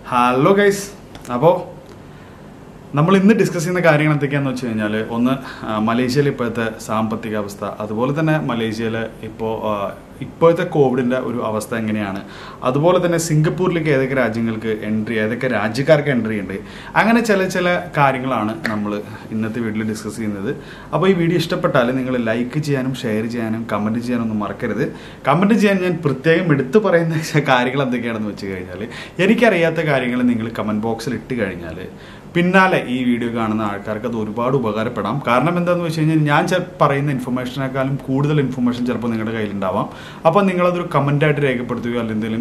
hello guys അപ്പോൾ നമ്മൾ ഇന്ന് ഡിസ്കസ് ചെയ്യുന്ന കാര്യങ്ങൾ എന്തൊക്കെയാണെന്ന് വെച്ച് കഴിഞ്ഞാൽ ഒന്ന് ആ, മലേഷ്യയിലെ ഇപ്പോഴത്തെ സാമ്പത്തിക അവസ്ഥ അതുപോലെ തന്നെ മലേഷ്യയിൽ ഇപ്പോൾ ഇപ്പോഴത്തെ കോവിഡിൻ്റെ ഒരു അവസ്ഥ എങ്ങനെയാണ് അതുപോലെ തന്നെ സിംഗപ്പൂരിലേക്ക് ഏതൊക്കെ രാജ്യങ്ങൾക്ക് എൻട്രി ഏതൊക്കെ രാജ്യക്കാർക്ക് എൻട്രി ഉണ്ട് അങ്ങനെ ചില ചില കാര്യങ്ങളാണ് നമ്മൾ ഇന്നത്തെ വീഡിയോയിൽ ഡിസ്കസ് ചെയ്യുന്നത് അപ്പോൾ ഈ വീഡിയോ ഇഷ്ടപ്പെട്ടാൽ നിങ്ങൾ ലൈക്ക് ചെയ്യാനും ഷെയർ ചെയ്യാനും കമൻറ്റ് ചെയ്യാനൊന്നും മറക്കരുത് കമൻറ്റ് ചെയ്യാൻ ഞാൻ പ്രത്യേകം എടുത്തു പറയുന്ന ചില കാര്യങ്ങൾ എന്തൊക്കെയാണെന്ന് വെച്ച് കഴിഞ്ഞാൽ എനിക്കറിയാത്ത കാര്യങ്ങൾ നിങ്ങൾ കമൻറ്റ് ബോക്സിൽ ഇട്ട് കഴിഞ്ഞാൽ പിന്നാലെ ഈ വീഡിയോ കാണുന്ന ആൾക്കാർക്ക് അത് ഒരുപാട് ഉപകാരപ്പെടാം കാരണം എന്താണെന്ന് വെച്ച് കഴിഞ്ഞാൽ ഞാൻ ചെ- പറയുന്ന ഇൻഫർമേഷനേക്കാളും കൂടുതൽ ഇൻഫർമേഷൻ ചിലപ്പോൾ നിങ്ങളുടെ കയ്യിലുണ്ടാവാം അപ്പോൾ നിങ്ങളതൊരു കമൻ്റായിട്ട് രേഖപ്പെടുത്തുകയോ അല്ലെങ്കിൽ എന്തെങ്കിലും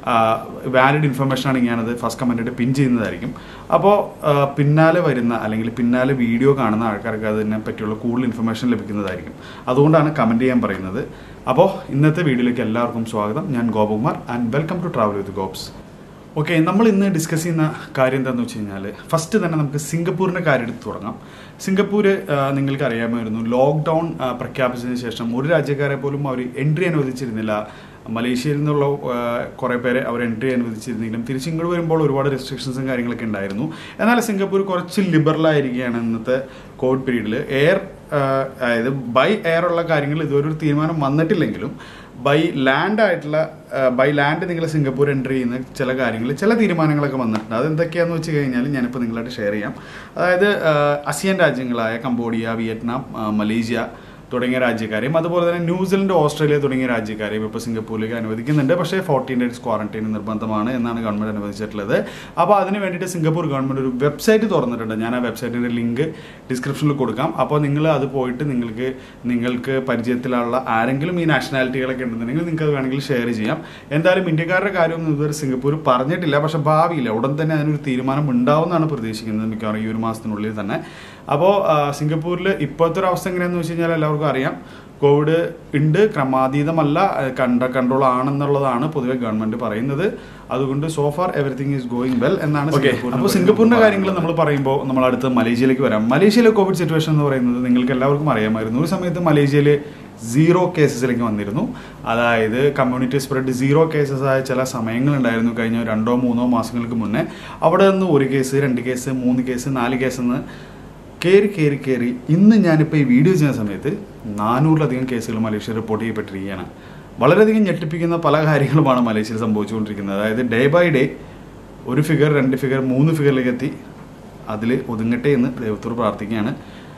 വാലിഡ് ഇൻഫർമേഷൻ ആണെങ്കിൽ ഞാനത് ഫസ്റ്റ് കമൻ്റായിട്ട് പിൻ ചെയ്യുന്നതായിരിക്കും അപ്പോൾ പിന്നാലെ വരുന്ന അല്ലെങ്കിൽ പിന്നാലെ വീഡിയോ കാണുന്ന ആൾക്കാർക്ക് അതിനെ പറ്റിയുള്ള കൂടുതൽ ഇൻഫർമേഷൻ ലഭിക്കുന്നതായിരിക്കും അതുകൊണ്ടാണ് കമൻറ്റ് ചെയ്യാൻ പറയുന്നത് അപ്പോൾ ഇന്നത്തെ വീഡിയോയിലേക്ക് എല്ലാവർക്കും സ്വാഗതം ഞാൻ Gopakumar and welcome to travel with Gops okay നമ്മൾ ഇന്ന് ഡിസ്കസ് ചെയ്യുന്ന കാര്യം എന്താണെന്ന് വെച്ച് കഴിഞ്ഞാൽ ഫസ്റ്റ് തന്നെ നമുക്ക് സിംഗപ്പൂരിൻ്റെ കാര്യം എടുത്ത് തുടങ്ങാം സിംഗപ്പൂർ നിങ്ങൾക്ക് അറിയാമായിരുന്നു ലോക്ക്ഡൗൺ പ്രഖ്യാപിച്ചതിന് ശേഷം ഒരു രാജ്യക്കാരെ പോലും അവർ എൻട്രി അനുവദിച്ചിരുന്നില്ല മലേഷ്യയിൽ നിന്നുള്ള ആ, കുറേ പേരെ അവർ എൻട്രി അനുവദിച്ചിരുന്നെങ്കിലും തിരിച്ചിങ്ങോട്ട് വരുമ്പോൾ ഒരുപാട് റെസ്ട്രിക്ഷൻസും കാര്യങ്ങളൊക്കെ ഉണ്ടായിരുന്നു എന്നാൽ സിംഗപ്പൂർ കുറച്ച് ലിബറൽ ആയിരിക്കുകയാണ് ഇന്നത്തെ കോവിഡ് പീരീഡിൽ എയർ അതായത് ബൈ എയർ ഉള്ള കാര്യങ്ങൾ ഇതുവരെ ഒരു തീരുമാനം വന്നിട്ടില്ലെങ്കിലും ബൈ ലാൻഡ് ആയിട്ടുള്ള ബൈ ലാൻഡ് നിങ്ങൾ സിംഗപ്പൂർ എൻട്രി ചെയ്യുന്ന ചില കാര്യങ്ങൾ ചില തീരുമാനങ്ങളൊക്കെ വന്നിട്ടുണ്ട് അതെന്തൊക്കെയാണെന്ന് വെച്ച് കഴിഞ്ഞാൽ ഞാനിപ്പോൾ നിങ്ങളായിട്ട് ഷെയർ ചെയ്യാം അതായത് ആ, ആസിയൻ രാജ്യങ്ങളായ കംബോഡിയ വിയറ്റ്നാം ആ, മലേഷ്യ തുടങ്ങിയ രാജ്യക്കാരെയും അതുപോലെ തന്നെ ന്യൂസിലൻഡ് ഓസ്ട്രേലിയ തുടങ്ങിയ രാജ്യക്കാരെയും ഇപ്പോൾ സിംഗപ്പൂരിലേക്ക് അനുവദിക്കുന്നുണ്ട് പക്ഷേ ഫോർട്ടീൻ ഡേയ്സ് ക്വാറന്റൈൻ നിർബന്ധമാണ് എന്നാണ് ഗവൺമെന്റ് അനുവദിച്ചിട്ടുള്ളത് അപ്പോൾ അതിന് വേണ്ടിയിട്ട് സിംഗപ്പൂർ ഗവൺമെന്റ് ഒരു വെബ്സൈറ്റ് തുറന്നിട്ടുണ്ട് ഞാൻ ആ വെബ്സൈറ്റിന്റെ ലിങ്ക് ഡിസ്ക്രിപ്ഷനിൽ കൊടുക്കാം അപ്പോൾ നിങ്ങൾ അത് പോയിട്ട് നിങ്ങൾക്ക് നിങ്ങൾക്ക് പരിചയത്തിലുള്ള ആരെങ്കിലും ഈ നാഷണാലിറ്റികളൊക്കെ ഉണ്ടെന്നുണ്ടെങ്കിൽ നിങ്ങൾക്ക് അത് വേണമെങ്കിൽ ഷെയർ ചെയ്യാം എന്തായാലും ഇന്ത്യക്കാരുടെ കാര്യമൊന്നും ഇതുവരെ സിംഗപ്പൂർ പറഞ്ഞിട്ടില്ല പക്ഷെ ഭാവിയിൽ ഉടൻ തന്നെ അതിനൊരു തീരുമാനം ഉണ്ടാവുമെന്നാണ് പ്രതീക്ഷിക്കുന്നത് മിക്കവാറും ഈ ഒരു മാസത്തിനുള്ളിൽ തന്നെ അപ്പോൾ സിംഗപ്പൂരിൽ ഇപ്പോഴത്തെ ഒരു അവസ്ഥ എങ്ങനെയാണെന്ന് വെച്ച് കഴിഞ്ഞാൽ എല്ലാവർക്കും അറിയാം കോവിഡ് ഉണ്ട് ക്രമാതീതമല്ല കണ്ട കൺട്രോൾ ആണെന്നുള്ളതാണ് പൊതുവെ ഗവൺമെന്റ് പറയുന്നത് അതുകൊണ്ട് so far everything is going well എന്നാണ് അപ്പോൾ സിംഗപ്പൂരിന്റെ കാര്യങ്ങൾ നമ്മൾ പറയുമ്പോൾ നമ്മൾ അടുത്ത് മലേഷ്യയിലേക്ക് വരാം മലേഷ്യയിലെ കോവിഡ് സിറ്റുവേഷൻ എന്ന് പറയുന്നത് നിങ്ങൾക്ക് എല്ലാവർക്കും അറിയാമായിരുന്നു ഒരു സമയത്ത് മലേഷ്യയിൽ സീറോ കേസസിലേക്ക് വന്നിരുന്നു അതായത് കമ്മ്യൂണിറ്റി സ്പ്രെഡ് സീറോ കേസസ് ആയ ചില സമയങ്ങളുണ്ടായിരുന്നു കഴിഞ്ഞ രണ്ടോ മൂന്നോ മാസങ്ങൾക്ക് മുന്നേ അവിടെ നിന്ന് ഒരു കേസ് രണ്ട് കേസ് മൂന്ന് കേസ് നാല് കേസ് എന്ന് കയറി കയറി കയറി ഇന്ന് ഞാനിപ്പോൾ ഈ വീഡിയോ ചെയ്യുന്ന സമയത്ത് നാനൂറിലധികം കേസുകൾ മലേഷ്യ റിപ്പോർട്ട് ചെയ്യപ്പെട്ടിരിക്കുകയാണ് വളരെയധികം ഞെട്ടിപ്പിക്കുന്ന പല കാര്യങ്ങളുമാണ് മലേഷ്യയിൽ സംഭവിച്ചുകൊണ്ടിരിക്കുന്നത് അതായത് ഡേ ബൈ ഡേ ഒരു ഫിഗർ രണ്ട് ഫിഗർ മൂന്ന് ഫിഗറിലേക്ക് എത്തി അതിൽ ഒതുങ്ങട്ടെ എന്ന് ദൈവത്തോട് പ്രാർത്ഥിക്കുകയാണ്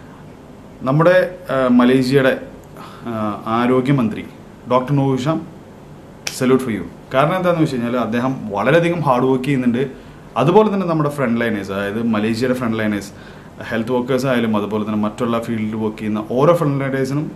നമ്മുടെ ആ, മലേഷ്യയുടെ ആ, ആരോഗ്യമന്ത്രി doctor Noor Hisham salute for you കാരണം എന്താണെന്ന് വെച്ച് കഴിഞ്ഞാൽ അദ്ദേഹം വളരെയധികം ഹാർഡ് വർക്ക് ചെയ്യുന്നുണ്ട് അതുപോലെ തന്നെ നമ്മുടെ ഫ്രണ്ട് ലൈനേഴ്സ് അതായത് മലേഷ്യയുടെ ഫ്രണ്ട് ലൈനേഴ്സ് ഹെൽത്ത് വർക്കേഴ്സ് ആയാലും അതുപോലെ തന്നെ മറ്റുള്ള ഫീൽഡിൽ വർക്ക് ചെയ്യുന്ന ഓരോ ഫ്രണ്ട് ലൈനേഴ്സിനും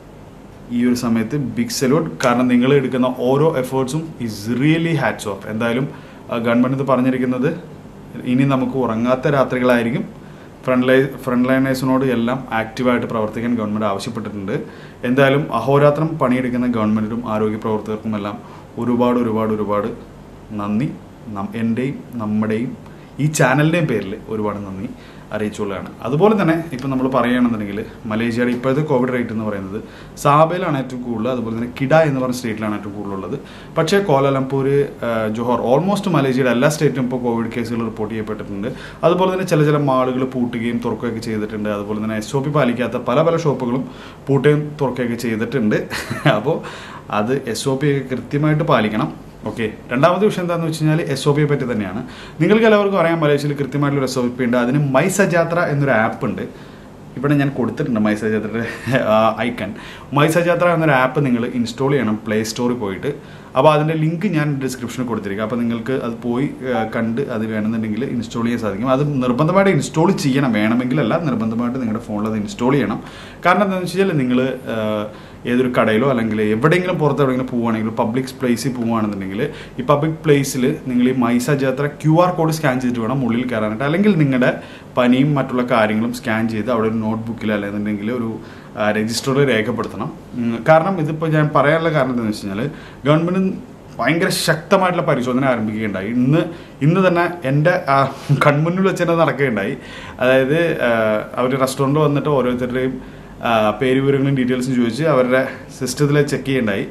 ഈ ഒരു സമയത്ത് ബിഗ് സല്യൂട്ട് കാരണം നിങ്ങൾ എടുക്കുന്ന ഓരോ എഫേർട്സും ഈസ് റിയലി ഹാറ്റ്സ് ഓഫ് എന്തായാലും ഗവൺമെൻറ് ഇത് പറഞ്ഞിരിക്കുന്നത് ഇനി നമുക്ക് ഉറങ്ങാത്ത രാത്രികളായിരിക്കും ഫ്രണ്ട് ലൈ ഫ്രണ്ട് ലൈനേഴ്സിനോട് എല്ലാം ആക്റ്റീവായിട്ട് പ്രവർത്തിക്കാൻ ഗവൺമെൻറ് ആവശ്യപ്പെട്ടിട്ടുണ്ട് എന്തായാലും അഹോരാത്രം പണിയെടുക്കുന്ന ഗവൺമെൻറ്റിനും ആരോഗ്യ പ്രവർത്തകർക്കും എല്ലാം ഒരുപാട് ഒരുപാട് ഒരുപാട് നന്ദി നം- എൻ്റെയും നമ്മുടെയും ഈ ചാനലിൻ്റെയും പേരിൽ ഒരുപാട് നന്ദി അറിയിച്ചുകൊള്ളുകയാണ് അതുപോലെ തന്നെ ഇപ്പം നമ്മൾ പറയുകയാണെന്നുണ്ടെങ്കിൽ മലേഷ്യയുടെ ഇപ്പോഴത്തെ കോവിഡ് റേറ്റ് എന്ന് പറയുന്നത് സാബയിലാണ് ഏറ്റവും കൂടുതൽ അതുപോലെ തന്നെ കിഡ എന്ന് പറഞ്ഞ സ്റ്റേറ്റിലാണ് ഏറ്റവും കൂടുതലുള്ളത് പക്ഷേ കോലാലംപൂർ ജോഹർ ഓൾമോസ്റ്റ് മലേഷ്യയുടെ എല്ലാ സ്റ്റേറ്റിലും ഇപ്പോൾ കോവിഡ് കേസുകൾ റിപ്പോർട്ട് ചെയ്യപ്പെട്ടിട്ടുണ്ട് അതുപോലെ തന്നെ ചില ചില മാളുകൾ പൂട്ടുകയും തുറക്കുകയൊക്കെ ചെയ്തിട്ടുണ്ട് അതുപോലെ തന്നെ എസ് ഒ പി പാലിക്കാത്ത പല പല ഷോപ്പുകളും പൂട്ടുകയും തുറക്കുകയൊക്കെ ചെയ്തിട്ടുണ്ട് അപ്പോൾ അത് എസ് ഒ പി ഒക്കെ കൃത്യമായിട്ട് പാലിക്കണം ഓക്കെ രണ്ടാമത്തെ വിഷയം എന്താണെന്ന് വെച്ച് കഴിഞ്ഞാൽ എസ് ഒ പിയെ പറ്റി തന്നെയാണ് നിങ്ങൾക്ക് എല്ലാവർക്കും അറിയാം മലേഷ്യയിൽ കൃത്യമായിട്ടുള്ള എസ് ഒ പി ഉണ്ട് അതിന് മൈ സജാത്ര എന്നൊരു ആപ്പ് ഉണ്ട് ഇവിടെ ഞാൻ കൊടുത്തിട്ടുണ്ട് മൈ സജാത്രയുടെ ഐക്കൺ മൈ സജാത്ര എന്നൊരു ആപ്പ് നിങ്ങൾ ഇൻസ്റ്റാൾ ചെയ്യണം പ്ലേ സ്റ്റോറിൽ പോയിട്ട് അപ്പോൾ അതിൻ്റെ ലിങ്ക് ഞാൻ ഡിസ്ക്രിപ്ഷനിൽ കൊടുത്തിരിക്കും അപ്പോൾ നിങ്ങൾക്ക് അത് പോയി ആ, കണ്ട് അത് വേണമെന്നുണ്ടെങ്കിൽ ഇൻസ്റ്റാൾ ചെയ്യാൻ സാധിക്കും അത് നിർബന്ധമായിട്ട് ഇൻസ്റ്റാൾ ചെയ്യണം വേണമെങ്കിലല്ല നിർബന്ധമായിട്ട് നിങ്ങളുടെ ഫോണിൽ അത് ഇൻസ്റ്റാൾ ചെയ്യണം കാരണം എന്താണെന്ന് വെച്ച് കഴിഞ്ഞാൽ നിങ്ങൾ ഏതൊരു കടയിലോ അല്ലെങ്കിൽ എവിടെയെങ്കിലും പുറത്ത് എവിടെയെങ്കിലും പോവുകയാണെങ്കിൽ പബ്ലിക് പ്ലേസിൽ പോവുകയാണെന്നുണ്ടെങ്കിൽ ഈ പബ്ലിക് പ്ലേസിൽ നിങ്ങൾ ഈ MySejahtera Q R code scan ചെയ്തിട്ട് വേണം ഉള്ളിൽ കയറാനായിട്ട് അല്ലെങ്കിൽ നിങ്ങളുടെ പനിയും മറ്റുള്ള കാര്യങ്ങളും സ്കാൻ ചെയ്ത് അവിടെ ഒരു നോട്ട്ബുക്കിൽ അല്ലെന്നുണ്ടെങ്കിൽ ഒരു രജിസ്റ്ററിൽ രേഖപ്പെടുത്തണം ഉം, കാരണം ഇതിപ്പോൾ ഞാൻ പറയാനുള്ള കാരണം എന്താണെന്ന് വെച്ച് കഴിഞ്ഞാൽ ഗവൺമെൻറ് ഭയങ്കര ശക്തമായിട്ടുള്ള പരിശോധന ആരംഭിക്കുകയുണ്ടായി ഇന്ന് ഇന്ന് തന്നെ എൻ്റെ ആ, കൺമുന്നിൽ വെച്ച് തന്നെ നടക്കുകയുണ്ടായി അതായത് അവർ റെസ്റ്റോറൻറ്റ് വന്നിട്ട് ഓരോരുത്തരുടെയും ആ, പേര് വിവരങ്ങളും ഡീറ്റെയിൽസും ചോദിച്ച് അവരുടെ സിസ്റ്റത്തിൽ ചെക്ക് ചെയ്യണ്ടായി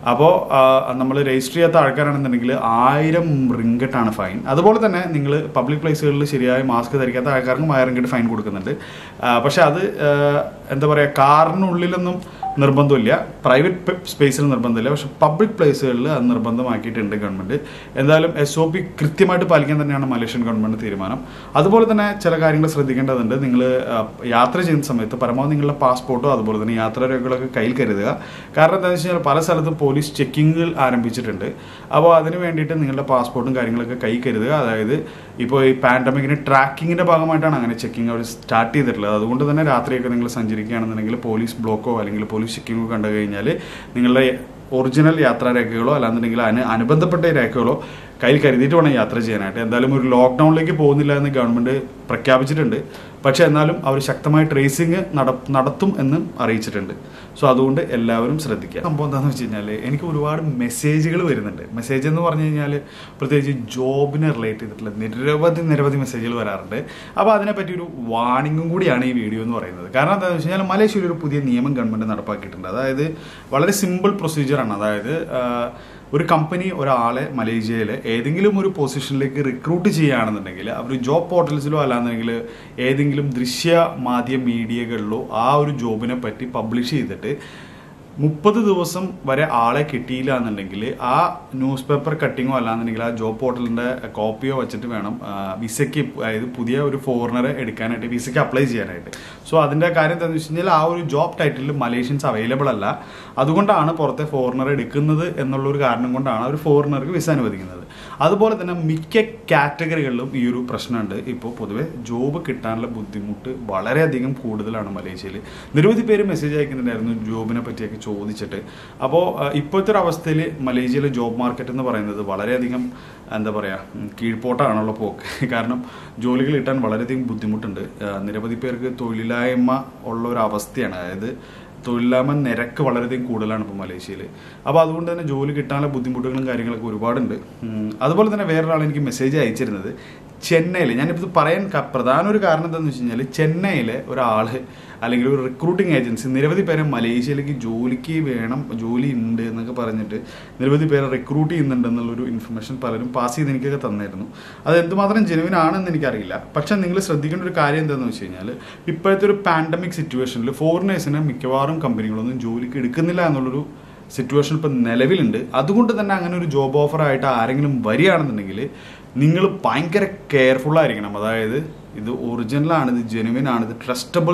അപ്പോൾ നമ്മൾ രജിസ്റ്റർ ചെയ്യാത്ത ആൾക്കാരാണെന്നുണ്ടെങ്കിൽ ആയിരം റിങ്കറ്റാണ് ഫൈൻ അതുപോലെ തന്നെ നിങ്ങൾ പബ്ലിക് പ്ലേസുകളിൽ ശരിയായ മാസ്ക് ധരിക്കാത്ത ആൾക്കാർക്കും ആയിരം റിങ്കറ്റ് ഫൈൻ കൊടുക്കുന്നുണ്ട് ആ, പക്ഷെ അത് ആ, എന്താ പറയുക കാറിനുള്ളിലൊന്നും നിർബന്ധമില്ല പ്രൈവറ്റ് സ്പേസിൽ നിർബന്ധമില്ല പക്ഷെ പബ്ലിക് പ്ലേസുകളിൽ അത് നിർബന്ധമാക്കിയിട്ടുണ്ട് ഗവൺമെന്റ് എന്തായാലും എസ് ഒ പി കൃത്യമായിട്ട് പാലിക്കാൻ തന്നെയാണ് മലേഷ്യൻ ഗവൺമെന്റ് തീരുമാനം അതുപോലെ തന്നെ ചില കാര്യങ്ങൾ ശ്രദ്ധിക്കേണ്ടതുണ്ട് നിങ്ങൾ യാത്ര ചെയ്യുന്ന സമയത്ത് പരമാവധി നിങ്ങളുടെ പാസ്പോർട്ടോ അതുപോലെ തന്നെ യാത്രാ രേഖകളൊക്കെ കയ്യിൽ കരുതുക കാരണം എന്താണെന്ന് വെച്ച് കഴിഞ്ഞാൽ പല സ്ഥലത്തും പോലീസ് ചെക്കിങ്ങുകൾ ആരംഭിച്ചിട്ടുണ്ട് അപ്പോൾ അതിന് വേണ്ടിയിട്ട് നിങ്ങളുടെ പാസ്പോർട്ടും കാര്യങ്ങളൊക്കെ കൈ കരുതുക അതായത് ഇപ്പോൾ ഈ പാൻഡമിക്കിന് ട്രാക്കിങ്ങിന്റെ ഭാഗമായിട്ടാണ് അങ്ങനെ ചെക്കിങ് അവർ സ്റ്റാർട്ട് ചെയ്തിട്ടുള്ളത് അതുകൊണ്ട് തന്നെ രാത്രിയൊക്കെ നിങ്ങൾ സഞ്ചരിക്കുകയാണെന്നുണ്ടെങ്കിൽ പോലീസ് ബ്ലോക്കോ അല്ലെങ്കിൽ പോലീസ് ചെക്കിങ്ങോ കണ്ടു കഴിഞ്ഞാൽ നിങ്ങളുടെ ഒറിജിനൽ യാത്രാ രേഖകളോ അല്ലാന്നുണ്ടെങ്കിൽ അതിന് അനുബന്ധപ്പെട്ട രേഖകളോ കയ്യിൽ കരുതിയിട്ട് വേണം യാത്ര ചെയ്യാനായിട്ട് എന്തായാലും ഒരു ലോക്ക്ഡൗണിലേക്ക് പോകുന്നില്ല എന്ന് ഗവൺമെന്റ് പ്രഖ്യാപിച്ചിട്ടുണ്ട് പക്ഷേ എന്നാലും അവർ ശക്തമായ ട്രേസിങ് നടത്തും എന്നും അറിയിച്ചിട്ടുണ്ട് സോ അതുകൊണ്ട് എല്ലാവരും ശ്രദ്ധിക്കുക സംഭവം എന്താണെന്ന് വെച്ച് കഴിഞ്ഞാൽ എനിക്ക് ഒരുപാട് മെസ്സേജുകൾ വരുന്നുണ്ട് മെസ്സേജ് എന്ന് പറഞ്ഞു കഴിഞ്ഞാൽ പ്രത്യേകിച്ച് ജോബിനെ റിലേറ്റ് ചെയ്തിട്ടുള്ള നിരവധി നിരവധി മെസ്സേജുകൾ വരാറുണ്ട് അപ്പോൾ അതിനെപ്പറ്റി ഒരു വാണിംഗും കൂടിയാണ് ഈ വീഡിയോ എന്ന് പറയുന്നത് കാരണം എന്താണെന്ന് വെച്ച് കഴിഞ്ഞാൽ മലേഷ്യയിൽ ഒരു പുതിയ നിയമം ഗവൺമെന്റ് നടപ്പാക്കിയിട്ടുണ്ട് അതായത് വളരെ സിമ്പിൾ പ്രൊസീജിയറാണ് അതായത് ആ, ഒരു കമ്പനി ഒരാളെ മലേഷ്യയിൽ ഏതെങ്കിലും ഒരു പൊസിഷനിലേക്ക് റിക്രൂട്ട് ചെയ്യുകയാണെന്നുണ്ടെങ്കിൽ അവർ ജോബ് പോർട്ടൽസിലോ അല്ലാന്നുണ്ടെങ്കിൽ ഏതെങ്കിലും ദൃശ്യ മാധ്യമ മീഡിയകളിലോ ആ ഒരു ജോബിനെ പറ്റി പബ്ലിഷ് ചെയ്തിട്ട് മുപ്പത് ദിവസം വരെ ആളെ കിട്ടിയില്ല എന്നുണ്ടെങ്കിൽ ആ ന്യൂസ് പേപ്പർ കട്ടിങ്ങോ അല്ലാന്നുണ്ടെങ്കിൽ ആ ജോബ് പോർട്ടലിന്റെ കോപ്പിയോ വെച്ചിട്ട് വേണം ആ, വിസയ്ക്ക് അതായത് പുതിയ ഒരു ഫോറിനറെ എടുക്കാനായിട്ട് വിസയ്ക്ക് അപ്ലൈ ചെയ്യാനായിട്ട് സോ അതിന്റെ കാര്യം എന്താണെന്ന് വെച്ച് കഴിഞ്ഞാൽ ആ ഒരു ജോബ് ടൈറ്റിൽ മലേഷ്യൻസ് അവൈലബിൾ അല്ല അതുകൊണ്ടാണ് പുറത്തെ ഫോറിനർ എടുക്കുന്നത് എന്നുള്ള ഒരു കാരണം കൊണ്ടാണ് ഒരു ഫോറിനർക്ക് വിസ അനുവദിക്കുന്നത് അതുപോലെ തന്നെ മിക്ക കാറ്റഗറികളിലും ഈ ഒരു പ്രശ്നമുണ്ട് ഇപ്പോൾ പൊതുവെ ജോബ് കിട്ടാനുള്ള ബുദ്ധിമുട്ട് വളരെയധികം കൂടുതലാണ് മലേഷ്യയിൽ നിരവധി പേര് മെസ്സേജ് അയക്കുന്നുണ്ടായിരുന്നു ജോബിനെ പറ്റിയൊക്കെ ചോദിച്ചിട്ട് അപ്പോൾ ഇപ്പോഴത്തെ ഒരു അവസ്ഥയിൽ മലേഷ്യയിലെ ജോബ് മാർക്കറ്റ് എന്ന് പറയുന്നത് വളരെയധികം എന്താ പറയുക കീഴ്പോട്ടാണുള്ള പോക്ക് കാരണം ജോലികൾ കിട്ടാൻ വളരെയധികം ബുദ്ധിമുട്ടുണ്ട് ആ, നിരവധി പേർക്ക് തൊഴിലില്ലായ്മ ഉള്ള ഒരു അവസ്ഥയാണ് അതായത് തൊഴിലില്ലായ്മ നിരക്ക് വളരെയധികം കൂടുതലാണ് ഇപ്പോൾ മലേഷ്യയിൽ അപ്പോൾ അതുകൊണ്ട് തന്നെ ജോലി കിട്ടാനുള്ള ബുദ്ധിമുട്ടുകളും കാര്യങ്ങളൊക്കെ ഒരുപാടുണ്ട് ഉം, അതുപോലെ തന്നെ വേറൊരാൾ എനിക്ക് മെസ്സേജ് അയച്ചിരുന്നത് ചെന്നൈയിൽ ഞാനിപ്പോൾ ഇത് പറയാൻ ക- പ്രധാന ഒരു കാരണം എന്താണെന്ന് വെച്ച് കഴിഞ്ഞാൽ ചെന്നൈയിലെ ഒരാൾ അല്ലെങ്കിൽ ഒരു റിക്രൂട്ടിംഗ് ഏജൻസി നിരവധി പേരെ മലേഷ്യയിലേക്ക് ജോലിക്ക് വേണം ജോലി ഉണ്ട് എന്നൊക്കെ പറഞ്ഞിട്ട് നിരവധി പേരെ റിക്രൂട്ട് ചെയ്യുന്നുണ്ട് എന്നുള്ളൊരു ഇൻഫർമേഷൻ പലരും പാസ് ചെയ്ത് എനിക്കൊക്കെ തന്നായിരുന്നു അത് എന്തുമാത്രം ജെനുവിൻ ആണെന്ന് എനിക്കറിയില്ല പക്ഷെ നിങ്ങൾ ശ്രദ്ധിക്കേണ്ട ഒരു കാര്യം എന്താണെന്ന് വെച്ച് കഴിഞ്ഞാൽ ഇപ്പോഴത്തെ ഒരു പാൻഡമിക് സിറ്റുവേഷനിൽ ഫോറിനേഴ്സിനെ മിക്കവാറും കമ്പനികളൊന്നും ജോലിക്ക് എടുക്കുന്നില്ല എന്നുള്ളൊരു സിറ്റുവേഷൻ ഇപ്പം നിലവിലുണ്ട് അതുകൊണ്ട് തന്നെ അങ്ങനെ ഒരു ജോബ് ഓഫർ ആയിട്ട് ആരെങ്കിലും വരികയാണെന്നുണ്ടെങ്കിൽ നിങ്ങൾ ഭയങ്കര കെയർഫുൾ ആയിരിക്കണം അതായത് ഇത് ഒറിജിനലാണ് ഇത് ജെനുവിൻ ആണ് ഇത് ട്രസ്റ്റബിൾ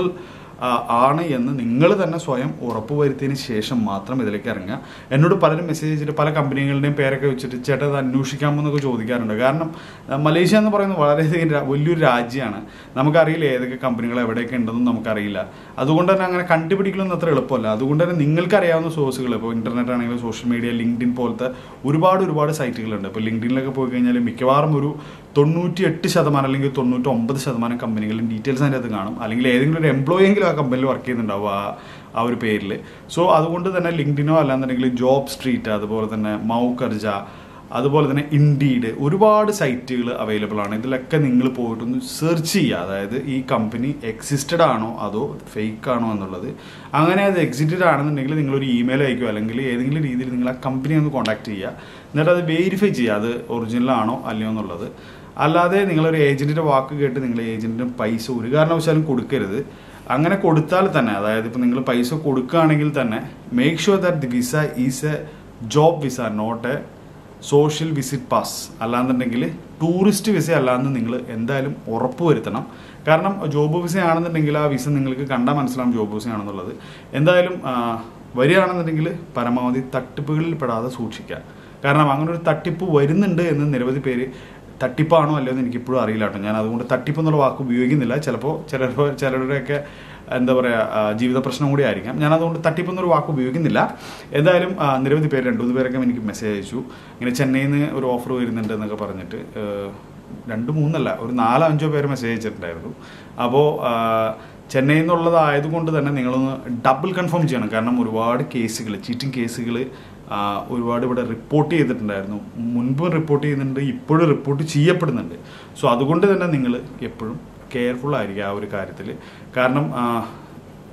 ആണ് എന്ന് നിങ്ങൾ തന്നെ സ്വയം ഉറപ്പുവരുത്തിയതിന് ശേഷം മാത്രം ഇതിലേക്ക് ഇറങ്ങുക എന്നോട് പലരും മെസ്സേജ് ചെയ്തിട്ട് പല കമ്പനികളുടെയും പേരൊക്കെ വെച്ചിട്ട് ചേട്ടാ അത് അന്വേഷിക്കാമോ എന്നൊക്കെ ചോദിക്കാറുണ്ട് കാരണം ആ, മലേഷ്യ എന്ന് പറയുന്നത് വളരെയധികം രാ- വലിയൊരു രാജ്യമാണ് നമുക്കറിയില്ല ഏതൊക്കെ കമ്പനികൾ എവിടെയൊക്കെ ഉണ്ടെന്നും നമുക്കറിയില്ല അതുകൊണ്ട് തന്നെ അങ്ങനെ കണ്ടുപിടിക്കലൊന്നും അത്ര എളുപ്പമല്ല അതുകൊണ്ട് തന്നെ നിങ്ങൾക്ക് അറിയാവുന്ന സോഴ്സുകൾ ഇപ്പോൾ ഇന്റർനെറ്റ് ആണെങ്കിലും സോഷ്യൽ മീഡിയ ലിങ്ക്ഡിൻ പോലത്തെ ഒരുപാട് ഒരുപാട് സൈറ്റുകളുണ്ട് ഇപ്പോൾ ലിങ്ക്ഡിനിലൊക്കെ പോയി കഴിഞ്ഞാൽ മിക്കവാറും ഒരു തൊണ്ണൂറ്റി എട്ട് ശതമാനം അല്ലെങ്കിൽ തൊണ്ണൂറ്റി ഒമ്പത് ശതമാനം കമ്പനികളും ഡീറ്റെയിൽസ് അതിൻ്റെ അത് കാണും അല്ലെങ്കിൽ ഏതെങ്കിലും ഒരു എംപ്ലോയി എങ്കിലും ആ കമ്പനിയിൽ വർക്ക് ചെയ്യുന്നുണ്ടാവും ആ ആ ഒരു പേരിൽ സോ അതുകൊണ്ട് തന്നെ ലിങ്ക്ഡിനോ അല്ലാന്നുണ്ടെങ്കിൽ ജോബ് സ്ട്രീറ്റ് അതുപോലെ തന്നെ മൗ കർജ അതുപോലെ തന്നെ ഇൻഡീഡ് ഒരുപാട് സൈറ്റുകൾ അവൈലബിൾ ആണ് ഇതിലൊക്കെ നിങ്ങൾ പോയിട്ടൊന്ന് സെർച്ച് ചെയ്യുക അതായത് ഈ കമ്പനി എക്സിസ്റ്റഡ് ആണോ അതോ ഫേക്ക് ആണോ എന്നുള്ളത് അങ്ങനെ അത് എക്സിസ്റ്റഡ് ആണെന്നുണ്ടെങ്കിൽ നിങ്ങളൊരു ഇമെയിൽ അയക്കുക അല്ലെങ്കിൽ ഏതെങ്കിലും രീതിയിൽ നിങ്ങൾ ആ കമ്പനി ഒന്ന് കോൺടാക്ട് ചെയ്യുക എന്നിട്ട് അത് വെരിഫൈ ചെയ്യുക അത് ഒറിജിനൽ ആണോ അല്ലയോ എന്നുള്ളത് അല്ലാതെ നിങ്ങളൊരു ഏജന്റിന്റെ വാക്ക് കേട്ട് നിങ്ങൾ ഏജന്റിന് പൈസ ഒരു കാരണവശാലും കൊടുക്കരുത് അങ്ങനെ കൊടുത്താൽ തന്നെ അതായത് ഇപ്പം നിങ്ങൾ പൈസ കൊടുക്കുകയാണെങ്കിൽ തന്നെ make sure that the visa is a job visa not a social visit pass അല്ലാന്നുണ്ടെങ്കിൽ ടൂറിസ്റ്റ് വിസ അല്ലാന്ന് നിങ്ങൾ എന്തായാലും ഉറപ്പ് വരുത്തണം കാരണം ജോബ് വിസ ആണെന്നുണ്ടെങ്കിൽ ആ വിസ നിങ്ങൾക്ക് കണ്ടാൽ മനസ്സിലാവും ജോബ് വിസ ആണെന്നുള്ളത് എന്തായാലും ആ, വരികയാണെന്നുണ്ടെങ്കിൽ പരമാവധി തട്ടിപ്പുകളിൽ പെടാതെ സൂക്ഷിക്കുക കാരണം അങ്ങനെ ഒരു തട്ടിപ്പ് വരുന്നുണ്ട് എന്ന് നിരവധി പേര് തട്ടിപ്പാണോ അല്ലയോ എന്ന് എനിക്ക് ഇപ്പോഴും അറിയില്ല കേട്ടോ ഞാൻ അതുകൊണ്ട് തട്ടിപ്പ് എന്നുള്ള വാക്ക് ഉപയോഗിക്കുന്നില്ല ചിലപ്പോൾ ചിലപ്പോൾ ചിലരുടെയൊക്കെ എന്താ പറയുക ജീവിത പ്രശ്നം കൂടി ആയിരിക്കാം ഞാൻ അതുകൊണ്ട് തട്ടിപ്പ് എന്നൊരു വാക്ക് ഉപയോഗിക്കുന്നില്ല എന്തായാലും ആ, നിരവധി പേര് രണ്ടു മൂന്ന് പേരൊക്കെ എനിക്ക് മെസ്സേജ് അയച്ചു ഇങ്ങനെ ചെന്നൈയിൽ നിന്ന് ഒരു ഓഫർ വരുന്നുണ്ട് എന്നൊക്കെ പറഞ്ഞിട്ട് ഏഹ്, രണ്ട് മൂന്നല്ല ഒരു നാലോ അഞ്ചോ പേര് മെസ്സേജ് അയച്ചിട്ടുണ്ടായിരുന്നു അപ്പോൾ ചെന്നൈയിൽ നിന്നുള്ളതായതുകൊണ്ട് തന്നെ നിങ്ങളൊന്ന് ഡബിൾ കൺഫേം ചെയ്യണം കാരണം ഒരുപാട് കേസുകൾ ചീറ്റിംഗ് കേസുകൾ ഒരുപാട് ഇവിടെ റിപ്പോർട്ട് ചെയ്തിട്ടുണ്ടായിരുന്നു മുൻപും റിപ്പോർട്ട് ചെയ്യുന്നുണ്ട് ഇപ്പോഴും റിപ്പോർട്ട് ചെയ്യപ്പെടുന്നുണ്ട് സോ അതുകൊണ്ട് തന്നെ നിങ്ങൾ എപ്പോഴും കെയർഫുൾ ആയിരിക്കുക ആ ഒരു കാര്യത്തിൽ കാരണം ആ,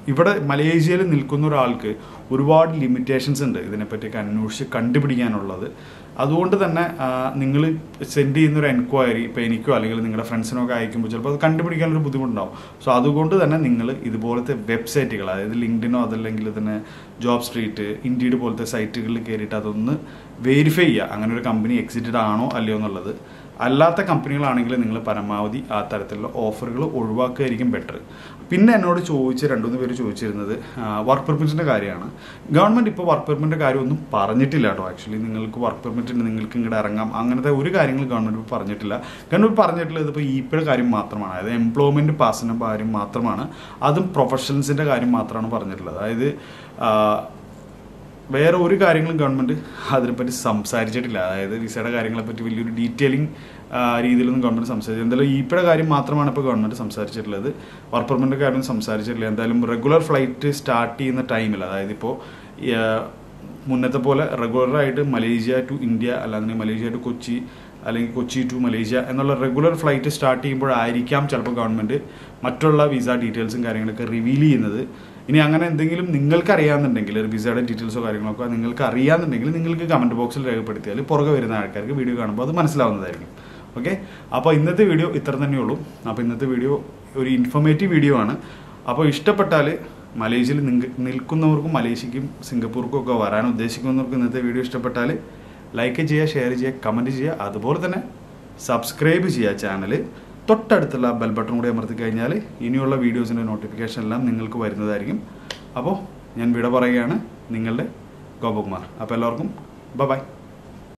ഇവിടെ മലേഷ്യയിൽ നിൽക്കുന്ന ഒരാൾക്ക് ഒരുപാട് ലിമിറ്റേഷൻസ് ഉണ്ട് ഇതിനെപ്പറ്റിയൊക്കെ അന്വേഷിച്ച് കണ്ടുപിടിക്കാനുള്ളത് അതുകൊണ്ട് തന്നെ നിങ്ങൾ സെൻഡ് ചെയ്യുന്ന ഒരു എൻക്വയറി ഇപ്പോൾ എനിക്കോ അല്ലെങ്കിൽ നിങ്ങളുടെ ഫ്രണ്ട്സിനോ ഒക്കെ അയക്കുമ്പോൾ ചിലപ്പോൾ അത് കണ്ടുപിടിക്കാനൊരു ബുദ്ധിമുട്ടുണ്ടാവും സോ അതുകൊണ്ട് തന്നെ നിങ്ങൾ ഇതുപോലത്തെ വെബ്സൈറ്റുകൾ അതായത് ലിങ്ക്ഡിനോ അതല്ലെങ്കിൽ തന്നെ ജോബ് സ്ട്രീറ്റ് ഇൻഡീഡ് പോലത്തെ സൈറ്റുകളിൽ കയറിയിട്ട് അതൊന്ന് വെരിഫൈ ചെയ്യുക അങ്ങനെ ഒരു കമ്പനി എക്സിറ്റഡ് ആണോ അല്ലയോ എന്നുള്ളത് അല്ലാത്ത കമ്പനികളാണെങ്കിൽ നിങ്ങൾ പരമാവധി ആ തരത്തിലുള്ള ഓഫറുകൾ ഒഴിവാക്കുകയായിരിക്കും ബെറ്റർ പിന്നെ എന്നോട് ചോദിച്ച് രണ്ടുമൂന്ന് പേര് ചോദിച്ചിരുന്നത് വർക്ക് പെർമിറ്റിൻ്റെ കാര്യമാണ് ഗവൺമെൻറ് ഇപ്പോൾ വർക്ക് പെർമിറ്റിൻ്റെ കാര്യം ഒന്നും പറഞ്ഞിട്ടില്ല കേട്ടോ ആക്ച്വലി നിങ്ങൾക്ക് വർക്ക് പെർമിറ്റ് ഉണ്ട് നിങ്ങൾക്ക് ഇങ്ങോട്ട് ഇറങ്ങാം അങ്ങനത്തെ ഒരു കാര്യങ്ങൾ ഗവൺമെൻറ് ഇപ്പോൾ പറഞ്ഞിട്ടില്ല ഗവൺമെൻറ് പറഞ്ഞിട്ടുള്ളത് ഇപ്പോൾ ഇപ്പോഴുടെ കാര്യം മാത്രമാണ് അതായത് എംപ്ലോയ്മെൻറ്റ് പാസിൻ്റെ കാര്യം മാത്രമാണ് അതും പ്രൊഫഷണൽസിൻ്റെ കാര്യം മാത്രമാണ് പറഞ്ഞിട്ടുള്ളത് അതായത് ആ, വേറെ ഒരു കാര്യങ്ങളും ഗവൺമെന്റ് അതിനെപ്പറ്റി സംസാരിച്ചിട്ടില്ല അതായത് വിസയുടെ കാര്യങ്ങളെ പറ്റി വലിയൊരു ഡീറ്റെയിലിംഗ് രീതിയിലൊന്നും ഗവൺമെന്റ് സംസാരിച്ചില്ല എന്തായാലും ഈപ്പയുടെ കാര്യം മാത്രമാണ് ഇപ്പോൾ ഗവൺമെന്റ് സംസാരിച്ചിട്ടുള്ളത് വർക്ക് പെർമിറ്റിന്റെ കാര്യം സംസാരിച്ചിട്ടില്ല എന്തായാലും റെഗുലർ ഫ്ലൈറ്റ് സ്റ്റാർട്ട് ചെയ്യുന്ന ടൈമിൽ അതായത് ഇപ്പോൾ മുന്നത്തെ പോലെ റെഗുലറായിട്ട് മലേഷ്യ ടു ഇന്ത്യ അല്ലാതെ മലേഷ്യ ടു കൊച്ചി അല്ലെങ്കിൽ കൊച്ചി ടു മലേഷ്യ എന്നുള്ള റെഗുലർ ഫ്ലൈറ്റ് സ്റ്റാർട്ട് ചെയ്യുമ്പോഴായിരിക്കാം ചിലപ്പോൾ ഗവൺമെന്റ് മറ്റുള്ള വിസ ഡീറ്റെയിൽസും കാര്യങ്ങളൊക്കെ റിവീൽ ചെയ്യുന്നത് ഇനി അങ്ങനെ എന്തെങ്കിലും നിങ്ങൾക്ക് അറിയാമെന്നുണ്ടെങ്കിൽ ഒരു വിസയുടെ ഡീറ്റെയിൽസോ കാര്യങ്ങളൊക്കെ നിങ്ങൾക്ക് അറിയാമെന്നുണ്ടെങ്കിൽ നിങ്ങൾക്ക് കമന്റ് ബോക്സിൽ രേഖപ്പെടുത്തിയാൽ പുറകെ വരുന്ന ആൾക്കാർക്ക് വീഡിയോ കാണുമ്പോൾ അത് മനസ്സിലാവുന്നതായിരിക്കും ഓക്കെ അപ്പോൾ ഇന്നത്തെ വീഡിയോ ഇത്ര തന്നെയുള്ളൂ അപ്പോൾ ഇന്നത്തെ വീഡിയോ ഒരു ഇൻഫോർമേറ്റീവ് വീഡിയോ ആണ് അപ്പോൾ ഇഷ്ടപ്പെട്ടാൽ മലേഷ്യയിൽ നിങ്ങ- നിൽക്കുന്നവർക്കും മലേഷ്യക്കും സിംഗപ്പൂർക്കും ഒക്കെ വരാൻ ഉദ്ദേശിക്കുന്നവർക്കും ഇന്നത്തെ വീഡിയോ ഇഷ്ടപ്പെട്ടാൽ ലൈക്ക് ചെയ്യുക ഷെയർ ചെയ്യുക കമൻറ്റ് ചെയ്യുക അതുപോലെ തന്നെ സബ്സ്ക്രൈബ് ചെയ്യുക ചാനൽ തൊട്ടടുത്തുള്ള ബെൽ ബട്ടൺ കൂടി അമർത്തി കഴിഞ്ഞാൽ ഇനിയുള്ള വീഡിയോസിൻ്റെ നോട്ടിഫിക്കേഷൻ എല്ലാം നിങ്ങൾക്ക് വരുന്നതായിരിക്കും അപ്പോൾ ഞാൻ വിട പറയുകയാണ് നിങ്ങളുടെ ഗോപകുമാർ അപ്പോൾ എല്ലാവർക്കും ബൈ